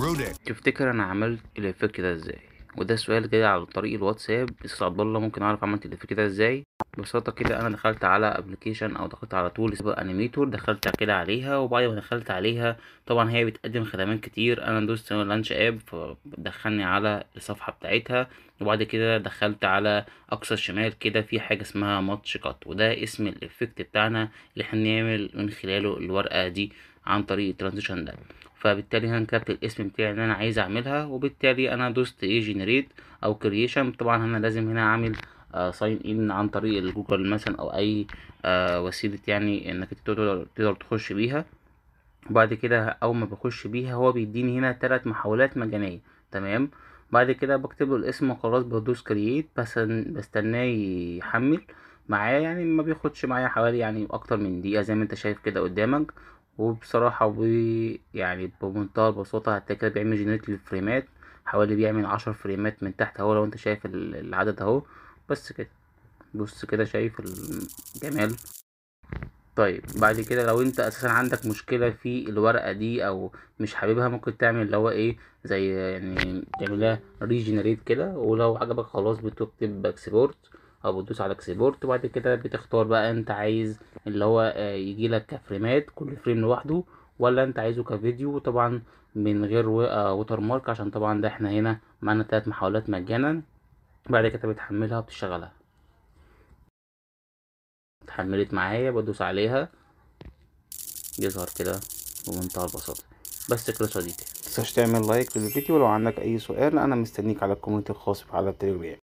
Rudek. تفتكر انا عملت الافكت ده ازاي وده سؤال جاي على طريق الواتساب استاذ عبد الله ممكن اعرف عملت الافكت ده ازاي ببساطه كده انا دخلت على ابلكيشن او دخلت على تول اسمها انيميتور دخلت كده عليها وبعد ما دخلت عليها طبعا هي بتقدم خدمات كتير انا دوست لانش اب فدخلني على الصفحه بتاعتها وبعد كده دخلت على اقصى الشمال كده في حاجه اسمها ماتش كات وده اسم الافكت بتاعنا اللي احنا نعمل من خلاله الورقه دي عن طريق الترانزيشن ده فبالتالي انا كتبت الاسم بتاعي اللي انا عايز اعملها وبالتالي انا دوست ايه جنريت او كرييشن طبعا انا لازم هنا اعمل ساين ان عن طريق الجوجل مثلا او اي آه وسيله يعني انك تقدر تقدر تخش بيها وبعد كده اول ما بخش بيها هو بيديني هنا تلات محاولات مجانيه تمام بعد كده بكتب له الاسم وخلاص بدوس كرييت بس بستناه يحمل معايا يعني ما بياخدش معايا حوالي يعني اكتر من دقيقه زي ما انت شايف كده قدامك وبصراحة و يعني بمنتهى البساطة هتلاقي كده بيعمل جنريت للفريمات حوالي بيعمل عشر فريمات من تحت اهو لو انت شايف ال- العدد اهو بس كده بص كده شايف الجمال طيب بعد كده لو انت اساسا عندك مشكلة في الورقة دي او مش حاببها ممكن تعمل اللي هو ايه زي يعني تعملها ريجنريت كده ولو عجبك خلاص بتكتب اكسبورت او بتدوس على اكسبورت وبعد كده بتختار بقى انت عايز اللي هو آه، يجيلك كفريمات كل فريم لوحده ولا انت عايزه كفيديو طبعا من غير ووتر مارك عشان طبعا ده احنا هنا معانا تلات محاولات مجانا بعد كده بتحملها وبتشغلها اتحملت معايا بدوس عليها يظهر كده بمنتهى البساطة بس كده صديقي متنساش تعمل لايك للفيديو ولو عندك اي سؤال انا مستنيك على الكومنت الخاص على التليجرام